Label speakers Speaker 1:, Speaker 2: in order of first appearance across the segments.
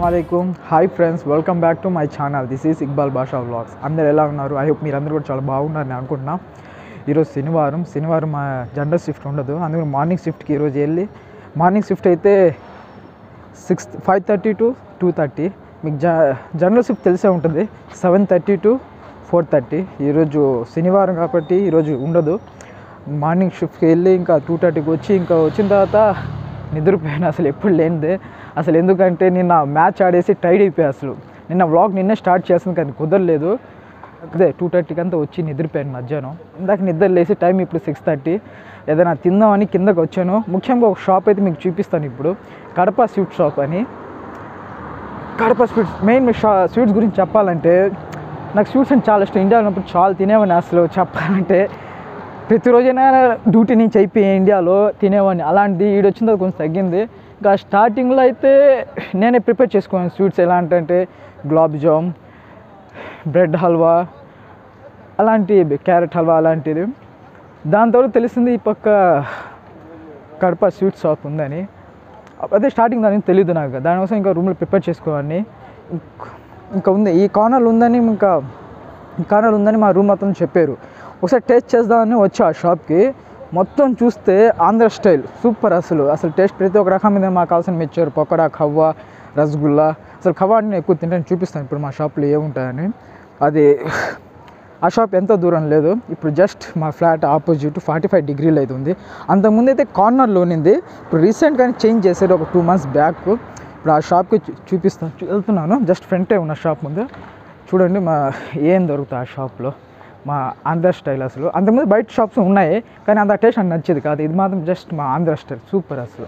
Speaker 1: అస్సలం hi friends welcome back to my channel this is Iqbal Basha vlogs అందరు ఎలా ఉన్నారు ఐ హోప్ మీరు అందరూ కూడా చాలా బాగున్నారని అనుకుంటున్నా ఈరోజు శనివారం శనివారం మా జనరల్ షిఫ్ట్ ఉండదు అందుకని మార్నింగ్ షిఫ్ట్కి ఈరోజు వెళ్ళి మార్నింగ్ షిఫ్ట్ అయితే six five thirty to two thirty మీకు జ జనరల్ షిఫ్ట్ తెలిసే ఉంటుంది seven thirty to four thirty ఈరోజు శనివారం కాబట్టి ఈరోజు ఉండదు మార్నింగ్ షిఫ్ట్కి వెళ్ళి ఇంకా టూ థర్టీకి వచ్చి ఇంకా వచ్చిన తర్వాత నిద్రపోయాను అసలు ఎప్పుడు లేనిదే అసలు ఎందుకంటే నిన్న మ్యాచ్ ఆడేసి టైడ్ అయిపోయా అసలు నిన్న వ్లాగ్ నిన్నే స్టార్ట్ చేసింది కానీ కుదరలేదు అదే టూ థర్టీకి అంతా వచ్చి నిద్రపోయాను మధ్యాహ్నం ఇందాక నిద్ర లేసి టైం ఇప్పుడు సిక్స్ థర్టీ ఏదైనా తిందామని కిందకు వచ్చాను ముఖ్యంగా ఒక షాప్ అయితే మీకు చూపిస్తాను ఇప్పుడు కడప స్వీట్ షాప్ అని కడప స్వీట్స్ మెయిన్ మీ షా స్వీట్స్ గురించి చెప్పాలంటే నాకు స్వీట్స్ అంటే చాలా ఇష్టం ఇండియాలో ఉన్నప్పుడు చాలా తినేవాడిని అసలు చెప్పాలంటే ప్రతిరోజైనా డ్యూటీ నుంచి అయిపోయి ఇండియాలో తినేవాడిని అలాంటిది ఈడు వచ్చిన తర్వాత కొంచెం తగ్గింది ఇంకా స్టార్టింగ్లో అయితే నేనే ప్రిపేర్ చేసుకున్నాను స్వీట్స్ ఎలా అంటే గులాబ్ జామ్ బ్రెడ్ హల్వా అలాంటి క్యారెట్ హల్వా అలాంటిది దాని తర్వాత తెలిసింది ఈ పక్క కడప స్వీట్ షాప్ ఉందని అదే స్టార్టింగ్ దాని తెలియదు నాకు దానికోసం ఇంకా రూమ్లో ప్రిపేర్ చేసుకోవాలని ఇంక- ఇంకా ఉంది ఈ కార్నర్ ఉందని ఇంకా ఈ కార్నర్ ఉందని మా రూమ్ మొత్తం చెప్పారు ఒకసారి టేస్ట్ చేద్దామని వచ్చా ఆ షాప్కి మొత్తం చూస్తే ఆంధ్ర స్టైల్ సూపర్ అసలు అసలు టేస్ట్ ప్రతి ఒక్క రకం మీద మాకు కావాల్సిన మిక్చర్ పకోడా ఖవ్వా రసగుల్లా అసలు ఖవ్వా అంటే నేను ఎక్కువ తింటాను చూపిస్తాను ఇప్పుడు మా షాప్లో ఏముంటాయని అది ఆ షాప్ ఎంతో దూరం లేదు ఇప్పుడు జస్ట్ మా ఫ్లాట్ ఆపోజిట్ ఫార్టీ ఫైవ్ డిగ్రీలు అయితే ఉంది అంతకుముందు అయితే కార్నర్లో ఉన్నింది ఇప్పుడు రీసెంట్గానే చేంజ్ చేశారు ఒక టూ మంత్స్ బ్యాక్ ఇప్పుడు ఆ షాప్కి చూ- చూపిస్తాను చూ- వెళ్తున్నాను జస్ట్ ఫ్రంటే ఉన్న షాప్ ముందు చూడండి మా ఏం దొరుకుతాయి ఆ షాప్లో మా ఆంధ్ర స్టైల్ అసలు అంతకుముందు బయట షాప్స్ ఉన్నాయి కానీ అంత టేస్ట్ నాకు నచ్చేది కాదు ఇది మాత్రం జస్ట్ మా ఆంధ్ర స్టైల్ సూపర్ అసలు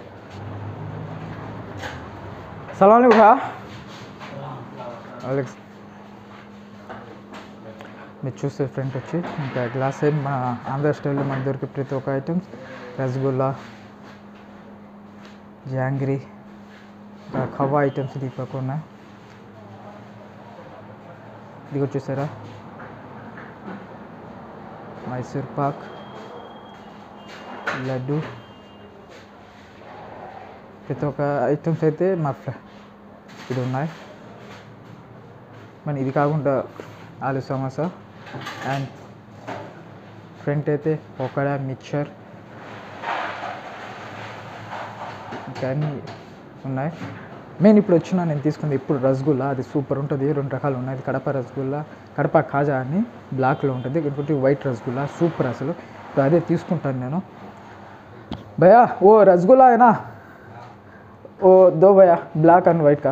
Speaker 1: సలాం భా అలెక్స్ మీరు చూస్తే ఫ్రంట్ వచ్చి ఇంకా గ్లాస్ సైడ్ మన ఆంధ్ర స్టైల్లో మనకు దొరికే ప్రతి ఒక్క ఐటమ్స్ రసగుల్లా జాంగ్రీ ఇంకా ఖవా ఐటమ్స్ ఇది పక్క ఉన్నాయి ఇది కూడా చూసారా మైసూర్ పాక్ లడ్డు ప్రతి ఒక్క ఐటమ్స్ అయితే మా ఫ్లా ఇది ఉన్నాయి మన ఇది కాకుండా ఆలు సమోసా అండ్ ఫ్రంట్ అయితే పకోడా మిక్చర్ ఇంకా అన్నీ ఉన్నాయి మెయిన్ ఇప్పుడు వచ్చిన నేను తీసుకుంది ఇప్పుడు రసగుల్లా అది సూపర్ ఉంటుంది రెండు రకాలు ఉన్నాయి ఇది కడప రసగుల్లా కడప కాజా అని బ్లాక్లో ఉంటుంది ఇంకోటి వైట్ రసగుల్లా సూపర్ అసలు ఇప్పుడు అదే తీసుకుంటాను నేను భయా ఓ రసగుల్లా అయినా ఓ దో భయా బ్లాక్ అండ్ వైట్ కా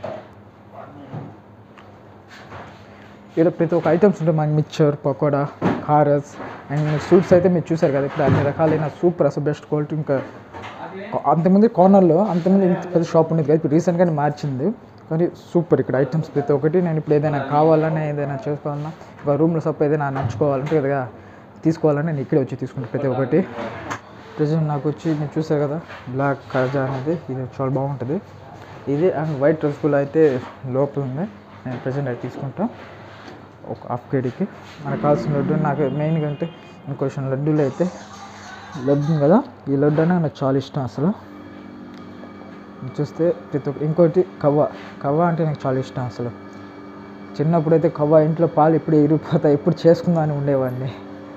Speaker 1: ఇక్కడ ప్రతి ఒక్క ఐటమ్స్ ఉంటాయి మన మిక్చర్ పకోడా కారస్ అండ్ స్వీట్స్ అయితే మీరు చూసారు కదా ఇక్కడ అన్ని రకాలైన సూపర్ అసలు బెస్ట్ క్వాలిటీ ఇంకా అంతకుముందు కార్నర్లో అంతకుముందు ఇంత పెద్ద షాప్ ఉండేది కదా ఇప్పుడు రీసెంట్గానే మార్చింది కానీ సూపర్ ఇక్కడ ఐటమ్స్ ప్రతి ఒక్కటి నేను ఇప్పుడు ఏదైనా కావాలన్నా ఏదైనా చేసుకోవాలన్నా ఒక రూమ్లో సప్ ఏదైనా నచ్చుకోవాలంటే కదా తీసుకోవాలని నేను ఇక్కడే వచ్చి తీసుకుంటాను ప్రతి ఒక్కటి ప్రజెంట్ నాకు వచ్చి మీరు చూసారు కదా బ్లాక్ కాజా అనేది ఇది చాలా బాగుంటుంది ఇది అండ్ వైట్ రసగుల్లా అయితే లోపల ఉంది నేను ప్రజెంట్ అది తీసుకుంటాను ఒక హాఫ్ కేడీకి మనకు కావాల్సిన లడ్డు నాకు మెయిన్గా అంటే ఇంకొంచెం లడ్డూలు అయితే లడ్డు ఉంది కదా ఈ లడ్డు అనేది నాకు చాలా ఇష్టం అసలు ఇది చూస్తే ప్రతి ఒక్క ఇంకోటి కవ్వ కవ్వ అంటే నాకు చాలా ఇష్టం అసలు చిన్నప్పుడు అయితే కవ్వ ఇంట్లో పాలు ఎప్పుడు ఇరిగిపోతాయి ఎప్పుడు చేసుకుందాం అని ఉండేవాడిని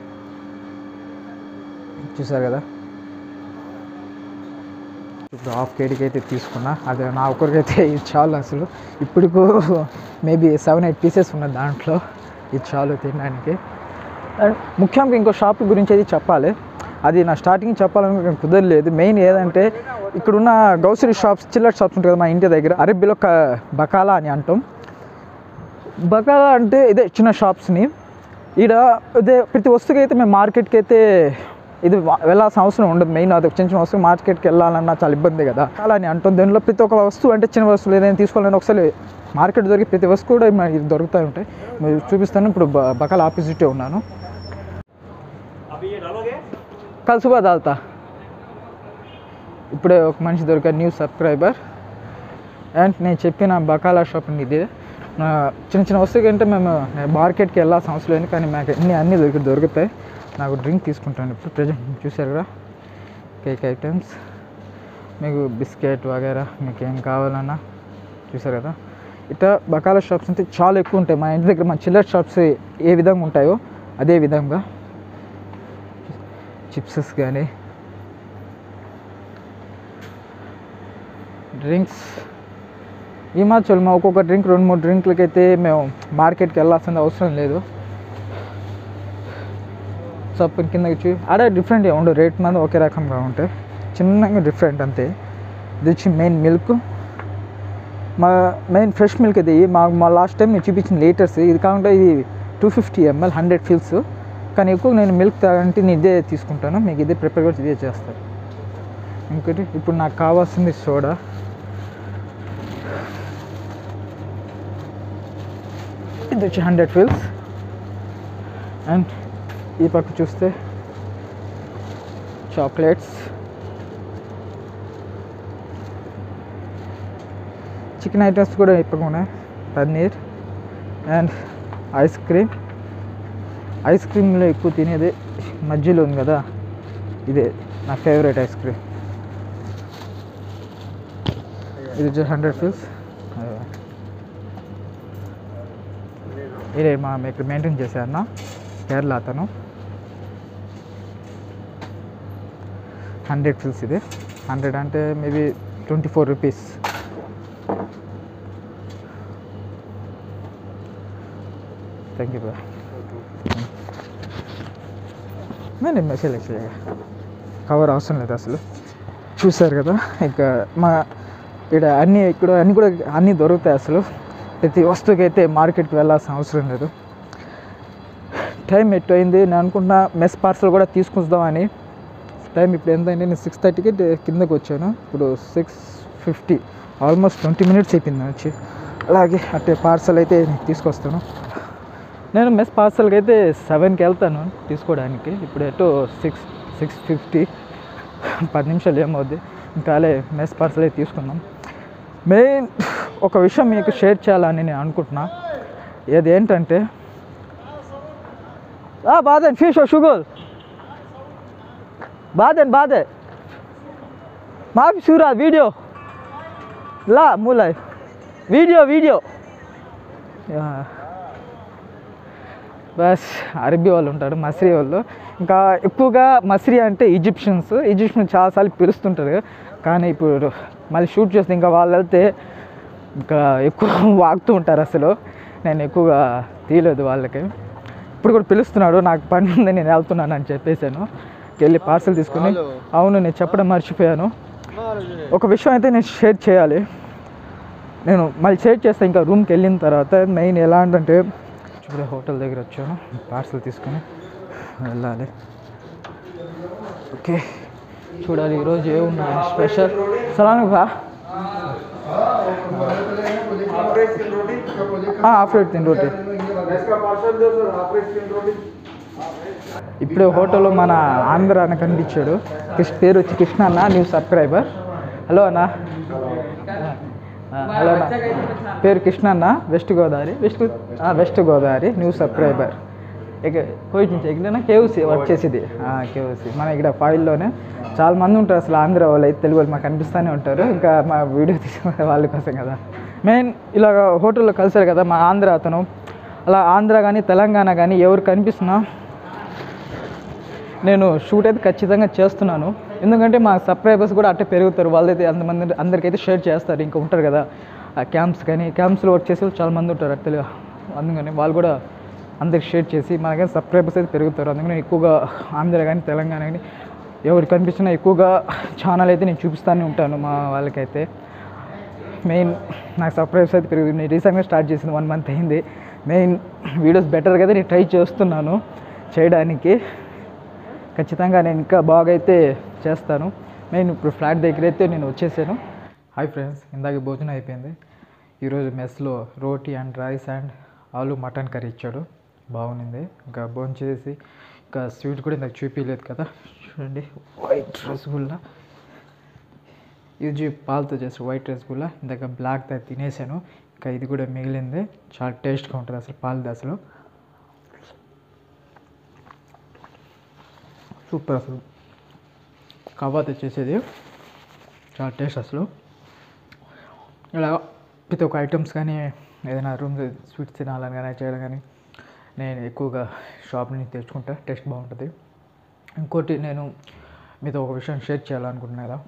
Speaker 1: చూసారు కదా ఇప్పుడు హాఫ్ కేడీకి అయితే తీసుకున్నా అది నా ఒక్కరికైతే ఇది చాలు అసలు ఇప్పటికు మేబీ సెవెన్ ఎయిట్ పీసెస్ ఉన్నాయి దాంట్లో ఇది చాలు తినడానికి అండ్ ముఖ్యంగా ఇంకో షాప్ గురించి అయితే చెప్పాలి అది నా స్టార్టింగ్ చెప్పాలని కుదరలేదు మెయిన్ ఏదంటే ఇక్కడున్న గ్రౌసరీ షాప్స్ చిల్లర్ షాప్స్ ఉంటాయి కదా మా ఇంటి దగ్గర అరబ్బీలో క బకాలా అని అంటాం బకాలా అంటే ఇదే చిన్న షాప్స్ని ఈడ ఇదే ప్రతి వస్తువుకి అయితే మేము మార్కెట్కి అయితే ఇది వా- వెళ్ళాల్సిన అవసరం ఉండదు మెయిన్ అది చిన్న చిన్న వస్తువు మార్కెట్కి వెళ్ళాలన్నా చాలా ఇబ్బంది కదా అలా అని అంటుంది దానిలో ప్రతి ఒక్క వస్తువు అంటే చిన్న వస్తువులు ఏదైనా తీసుకోవాలని ఒకసారి మార్కెట్ దొరికి ప్రతి వస్తువు కూడా మనకి దొరుకుతూ ఉంటాయి మీరు చూపిస్తాను ఇప్పుడు బ- బకాల ఆపోజిటే ఉన్నాను కల్ సుబా దాల్తా ఇప్పుడే ఒక మనిషి దొరికారు న్యూ సబ్స్క్రైబర్ అండ్ నేను చెప్పిన బకాలా షాప్ ఇది నా చిన్న చిన్న వస్తువులు అంటే మేము మార్కెట్కి వెళ్ళాల్సిన అవసరం లేదు కానీ మాకు అన్ని అన్ని దొరికి దొరుకుతాయి నాకు డ్రింక్ తీసుకుంటాను ఇప్పుడు ప్రజెంట్ చూసారు కదా కేక్ ఐటమ్స్ మీకు బిస్కెట్ వగేరా మీకు ఏం కావాలన్నా చూసారు కదా ఇట్లా బకాల షాప్స్ అంటే చాలా ఎక్కువ ఉంటాయి మా ఇంటి దగ్గర మా చిల్లర షాప్స్ ఏ విధంగా ఉంటాయో అదే విధంగా చిప్సెస్ కానీ డ్రింక్స్ ఈ మాత్రం మా ఒక్కొక్క డ్రింక్ రెండు మూడు డ్రింక్లకి అయితే మేము మార్కెట్కి వెళ్ళాల్సిన అవసరం లేదు సప్పన్ కిందకి చూ ఆడ డిఫరెంట్ ఉండు రేట్ మంది ఒకే రకంగా ఉంటాయి చిన్నగా డిఫరెంట్ అంతే ఇది వచ్చి మెయిన్ మిల్క్ మా మెయిన్ ఫ్రెష్ మిల్క్ ఇది మా మా లాస్ట్ టైం నేను చూపించిన లీటర్స్ ఇది కాకుండా ఇది టూ ఫిఫ్టీ ఎంఎల్ హండ్రెడ్ ఫిల్స్ కానీ ఎక్కువ నేను మిల్క్ తాగంటే నేను ఇదే తీసుకుంటాను మీకు ఇదే ప్రిపేర్ కూడా ఇదే చేస్తాను ఇంకోటి ఇప్పుడు నాకు కావాల్సింది సోడా ఇది వచ్చి హండ్రెడ్ ఫిల్స్ అండ్ ఈ పక్క చూస్తే చాక్లెట్స్ చికెన్ ఐటమ్స్ కూడా ఇప్పుడు ఉన్నాయి paneer and ice cream ice క్రీమ్లో ఎక్కువ తినేది మధ్యలో ఉంది కదా ఇదే నా ఫేవరెట్ ఐస్ క్రీమ్ ఇది వచ్చి హండ్రెడ్ ఫీల్స్ ఇదే మా ఇక్కడ మెయింటైన్ చేశారన్న కేరళ అతను హండ్రెడ్ ఫిల్స్ ఇది హండ్రెడ్ అంటే maybe twenty four rupees thank you bye నేను మెసేజ్ యాక్చువల్గా కవర్ అవసరం లేదు అసలు చూశారు కదా ఇంకా మా ఇక్కడ అన్నీ ఇక్కడ అన్నీ కూడా అన్నీ దొరుకుతాయి అసలు ప్రతి వస్తువుకి అయితే మార్కెట్కి వెళ్ళాల్సిన అవసరం లేదు టైం ఎట్టు అయింది నేను అనుకుంటున్నా మెస్ పార్సల్ కూడా తీసుకొద్దామని టైం ఇప్పుడు ఎంత అయింది నేను సిక్స్ థర్టీకి కిందకి వచ్చాను ఇప్పుడు six fifty almost twenty minutes అయిపోయింది వచ్చి అలాగే అట్టే పార్సల్ అయితే నేను తీసుకొస్తాను నేను మెస్ పార్సల్కి అయితే సెవెన్కి వెళ్తాను తీసుకోవడానికి ఇప్పుడు ఎటు సిక్స్ సిక్స్ ఫిఫ్టీ పది నిమిషాలు ఏమవుద్ది ఇంకా అలే మెస్ పార్సల్ అయితే తీసుకుందాం మెయిన్ ఒక విషయం మీకు షేర్ చేయాలని నేను అనుకుంటున్నా ఏది ఏంటంటే బాధన్ ఫిష్ షుగర్ బాధన్ బాధే మాఫీ షూరా వీడియో లా మూలాయ్ వీడియో వీడియో బస్ అరబీ వాళ్ళు ఉంటారు మసిరీ వాళ్ళు ఇంకా ఎక్కువగా మసిరీ అంటే ఈజిప్షియన్స్ ఈజిప్షియన్స్ చాలాసార్లు పిలుస్తుంటారు కానీ ఇప్పుడు మళ్ళీ షూట్ చేస్తే ఇంకా వాళ్ళు వెళ్తే ఇంకా ఎక్కువ వాగుతూ ఉంటారు అసలు నేను ఎక్కువగా తీయలేదు వాళ్ళకి ఇప్పుడు కూడా పిలుస్తున్నాడు నాకు పని ఉంది నేను వెళ్తున్నాను అని చెప్పేశాను వెళ్ళి పార్సల్ తీసుకుని అవును నేను చెప్పడం మర్చిపోయాను ఒక విషయం అయితే నేను షేర్ చేయాలి నేను మళ్ళీ షేర్ చేస్తే ఇంకా రూమ్కి వెళ్ళిన తర్వాత మెయిన్ ఎలా అంటే ఇప్పుడే హోటల్ దగ్గర వచ్చాను పార్సల్ తీసుకుని వెళ్ళాలి ఓకే చూడాలి ఈరోజు ఏమున్నాయి స్పెషల్ సలాం బా హాఫ్ రేట్ తిని రోటీ ఇప్పుడే హోటల్లో మన ఆంధ్ర అన్న కనిపించాడు కృష్ణ పేరు వచ్చి కృష్ణ అన్న న్యూ సబ్స్క్రైబర్ హలో అన్న ఆ, హలో అన్న పేరు కృష్ణ అన్న వెస్ట్ గోదావరి వెస్ట్ గో- ఆ, వెస్ట్ గోదావరి న్యూ సబ్స్క్రైబర్ ఇక కోయిట్ నుంచి ఎక్కడైనా కేవసి వర్క్ చేసేది కేవసి మన ఇక్కడ ఫైల్లోనే చాలా మంది ఉంటారు అసలు ఆంధ్ర వాళ్ళు అయితే తెలుగు వాళ్ళు మాకు కనిపిస్తూనే ఉంటారు ఇంకా మా వీడియో తీసుకునే వాళ్ళ కోసం కదా మెయిన్ ఇలా హోటల్లో కలిసారు కదా మా ఆంధ్ర అతను అలా ఆంధ్ర కానీ తెలంగాణ కానీ ఎవరు కనిపిస్తున్నా నేను షూట్ అయితే ఖచ్చితంగా చేస్తున్నాను ఎందుకంటే మా సబ్స్క్రైబర్స్ కూడా అట్టే పెరుగుతారు వాళ్ళైతే అంతమంది అందరికైతే షేర్ చేస్తారు ఇంకా ఉంటారు కదా క్యాంప్స్ కానీ క్యాంప్స్లో వర్క్ చేసే వాళ్ళు చాలా మంది ఉంటారు అట్లా తెలుగు అందుకని వాళ్ళు కూడా అందరికి షేర్ చేసి మనకైతే సబ్స్క్రైబర్స్ అయితే పెరుగుతారు అందుకని ఎక్కువగా ఆంధ్ర కానీ తెలంగాణ కానీ ఎవరు కనిపించినా ఎక్కువగా ఛానల్ అయితే నేను చూపిస్తూనే ఉంటాను మా వాళ్ళకైతే మెయిన్ నాకు సబ్స్క్రైబ్స్ అయితే పెరుగుతుంది నేను రీసెంట్గా స్టార్ట్ చేసింది వన్ మంత్ అయింది మెయిన్ వీడియోస్ బెటర్ కదా నేను ట్రై చేస్తున్నాను చేయడానికి ఖచ్చితంగా నేను ఇంకా బాగా అయితే చేస్తాను నేను ఇప్పుడు ఫ్లాట్ దగ్గర అయితే నేను వచ్చేసాను హాయ్ ఫ్రెండ్స్ ఇందాక భోజనం అయిపోయింది ఈరోజు మెస్లో రోటీ అండ్ రైస్ అండ్ ఆలు మటన్ కర్రీ ఇచ్చాడు బాగుంది ఇంకా భోజనం చేసి ఇంకా స్వీట్ కూడా ఇందాక చూపించలేదు కదా చూడండి వైట్ రసగుల్లా ఇది పాలతో చేసిన వైట్ రసగుల్లా ఇందాక బ్లాక్ దా తినేసాను ఇంకా ఇది కూడా మిగిలింది చాలా టేస్ట్గా ఉంటుంది అసలు పాల దశలో సూపర్ అసలు కబాత్ వచ్చేసేది చాలా టేస్ట్ అసలు ఇలా ప్రతి ఒక్క ఐటమ్స్ కానీ ఏదైనా రూమ్ స్వీట్స్ తినాలని కానీ చేయడం కానీ నేను ఎక్కువగా షాప్ నుంచి తెచ్చుకుంటా టేస్ట్ బాగుంటుంది ఇంకోటి నేను మీతో ఒక విషయం షేర్ చేయాలనుకుంటున్నా కదా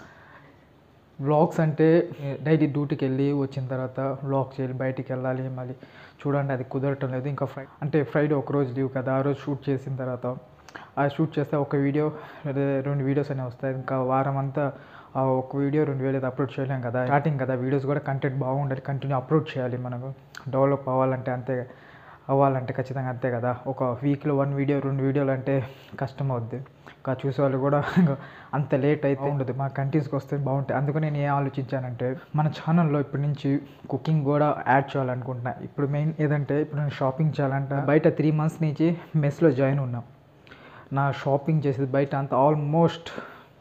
Speaker 1: వ్లాగ్స్ అంటే డైలీ డ్యూటీకి వెళ్ళి వచ్చిన తర్వాత వ్లాగ్ చేయాలి బయటికి వెళ్ళాలి మళ్ళీ చూడండి అది కుదరటం లేదు ఇంకా ఫ్రై అంటే ఫ్రైడే ఒక రోజు లీవ్ కదా ఆ రోజు షూట్ చేసిన తర్వాత ఆ షూట్ చేస్తే ఒక వీడియో లేదా రెండు వీడియోస్ అనేవి వస్తాయి ఇంకా వారం అంతా ఆ ఒక వీడియో రెండు వీడియో అప్లోడ్ చేయలేం కదా స్టార్టింగ్ కదా వీడియోస్ కూడా కంటెంట్ బాగుండాలి కంటిన్యూ అప్లోడ్ చేయాలి మనకు డెవలప్ అవ్వాలంటే అంతే అవ్వాలంటే ఖచ్చితంగా అంతే కదా ఒక వీక్లో వన్ వీడియో రెండు వీడియోలు అంటే కష్టం అవుద్ది ఇంకా చూసేవాళ్ళు కూడా ఇంకా అంత లేట్ అయితే ఉండదు మా కంట్రీస్కి వస్తే బాగుంటాయి అందుకని నేను ఏం ఆలోచించానంటే మన ఛానల్లో ఇప్పటి నుంచి కుకింగ్ కూడా యాడ్ చేయాలనుకుంటున్నా ఇప్పుడు మెయిన్ ఏదంటే ఇప్పుడు నేను షాపింగ్ చేయాలంటే బయట త్రీ మంత్స్ నుంచి మెస్లో జాయిన్ ఉన్నాం నా షాపింగ్ చేసేది బయట అంత almost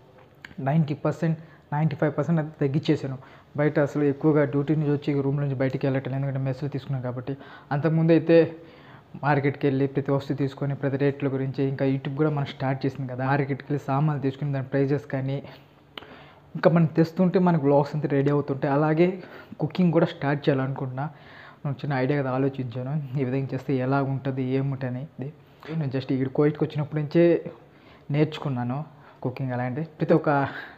Speaker 1: ninety percent ninety five percent అది తగ్గించేసాను బయట అసలు ఎక్కువగా డ్యూటీ నుంచి వచ్చి రూమ్ నుంచి బయటికి వెళ్ళటం ఎందుకంటే మెస్సులు తీసుకున్నాను కాబట్టి అంతకుముందు అయితే మార్కెట్కి వెళ్ళి ప్రతి వస్తువు తీసుకొని ప్రతి రేట్ల గురించి ఇంకా యూట్యూబ్ కూడా మనం స్టార్ట్ చేసింది కదా మార్కెట్కి వెళ్ళి సామాన్లు తీసుకుని దాని ప్రైజెస్ కానీ ఇంకా మనం తెస్తుంటే మనకు బ్లాగ్స్ అంతా రెడీ అవుతుంటే అలాగే కుకింగ్ కూడా స్టార్ట్ చేయాలనుకుంటున్నా నేను చిన్న ఐడియా కదా ఆలోచించాను ఈ విధంగా చేస్తే ఎలా ఉంటుంది ఏముంటుంది అనేది నేను జస్ట్ ఇక్కడ కోయిట్కి వచ్చినప్పటి నుంచే నేర్చుకున్నాను కుకింగ్ ఎలా అంటే ప్రతి ఒక్క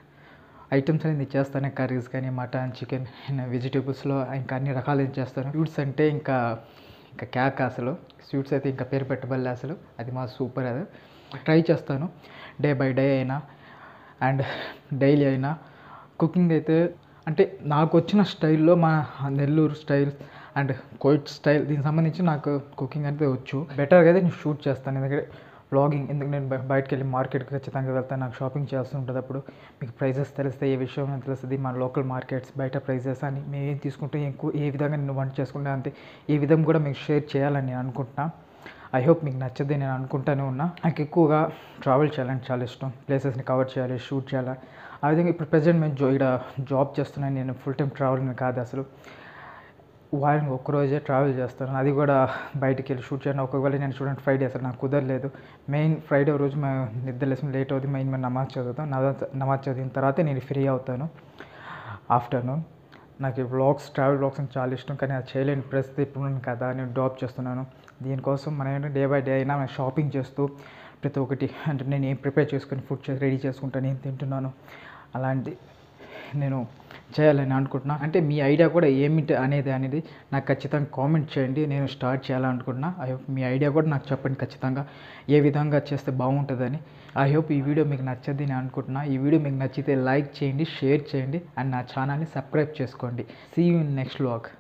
Speaker 1: ఐటమ్స్ అనేది చేస్తాను కర్రీస్ కానీ మటన్ చికెన్ వెజిటేబుల్స్లో ఇంకా అన్ని రకాలు ఏం చేస్తాను స్వీట్స్ అంటే ఇంకా ఇంకా క్యాక్ అసలు స్వీట్స్ అయితే ఇంకా పేరు పెట్టబల్లే అసలు అది మా సూపర్ అది ట్రై చేస్తాను డే బై డే అయినా అండ్ డైలీ అయినా కుకింగ్ అయితే అంటే నాకు వచ్చిన స్టైల్లో మా Nellore style and Kuwait style దీనికి సంబంధించి నాకు కుకింగ్ అయితే వచ్చు బెటర్గా అయితే నేను షూట్ చేస్తాను ఎందుకంటే బ్లాగింగ్ ఎందుకు నేను బయ- బయటకు వెళ్ళి మార్కెట్కి ఖచ్చితంగా వెళ్తాను నాకు షాపింగ్ చేస్తూ ఉంటుంది అప్పుడు మీకు ప్రైజెస్ తెలిస్తే ఏ విషయం అని తెలుస్తుంది మన లోకల్ మార్కెట్స్ బయట ప్రైజెస్ అని మేము ఏం తీసుకుంటే ఎక్కువ ఏ విధంగా నేను వంట చేసుకుంటే అంతే ఈ విధంగా కూడా మీకు షేర్ చేయాలని నేను అనుకుంటున్నా ఐ హోప్ మీకు నచ్చదే నేను అనుకుంటానే ఉన్నా నాకు ఎక్కువగా ట్రావెల్ చేయాలని చాలా ఇష్టం ప్లేసెస్ని కవర్ చేయాలి షూట్ చేయాలి ఆ విధంగా ఇప్పుడు ప్రజెంట్ మేము జో ఇక్కడ జాబ్ చేస్తున్నాను నేను ఫుల్ టైం ట్రావెల్ కాదు అసలు వారానికి ఒక్కరోజే ట్రావెల్ చేస్తాను అది కూడా బయటికి వెళ్ళి షూట్ చేయడం ఒకవేళ నేను చూడండి ఫ్రైడే అసలు నాకు కుదరలేదు మెయిన్ ఫ్రైడే రోజు మా నిద్ర లేసిన లేట్ అవుతుంది మెయిన్ మేము నమాజ్ చదువుతాం నమాజ్ నమాజ్ చదివిన తర్వాత నేను ఫ్రీ అవుతాను ఆఫ్టర్నూన్ నాకు ఈ వ్లాగ్స్ ట్రావెల్ వ్లాగ్స్ అంటే చాలా ఇష్టం కానీ అది చేయలేని పరిస్థితి ఇప్పుడు ఉన్నాను కదా నేను డ్రాప్ చేస్తున్నాను దీనికోసం మనం ఏంటంటే డే బై డే అయినా నేను షాపింగ్ చేస్తూ ప్రతి ఒక్కటి అంటే నేను ఏం ప్రిపేర్ చేసుకొని ఫుడ్ చేసి రెడీ చేసుకుంటాను ఏం తింటున్నాను అలాంటి నేను చేయాలని అనుకుంటున్నా అంటే మీ ఐడియా కూడా ఏమిటి అనేది అనేది నాకు ఖచ్చితంగా కామెంట్ చేయండి నేను స్టార్ట్ చేయాలనుకుంటున్నా ఐ హోప్ మీ ఐడియా కూడా నాకు చెప్పండి ఖచ్చితంగా ఏ విధంగా చేస్తే బాగుంటుందని ఐ హోప్ ఈ వీడియో మీకు నచ్చద్ది నేను అనుకుంటున్నా ఈ వీడియో మీకు నచ్చితే లైక్ చేయండి షేర్ చేయండి అండ్ నా ఛానల్ని సబ్స్క్రైబ్ చేసుకోండి see you in next vlog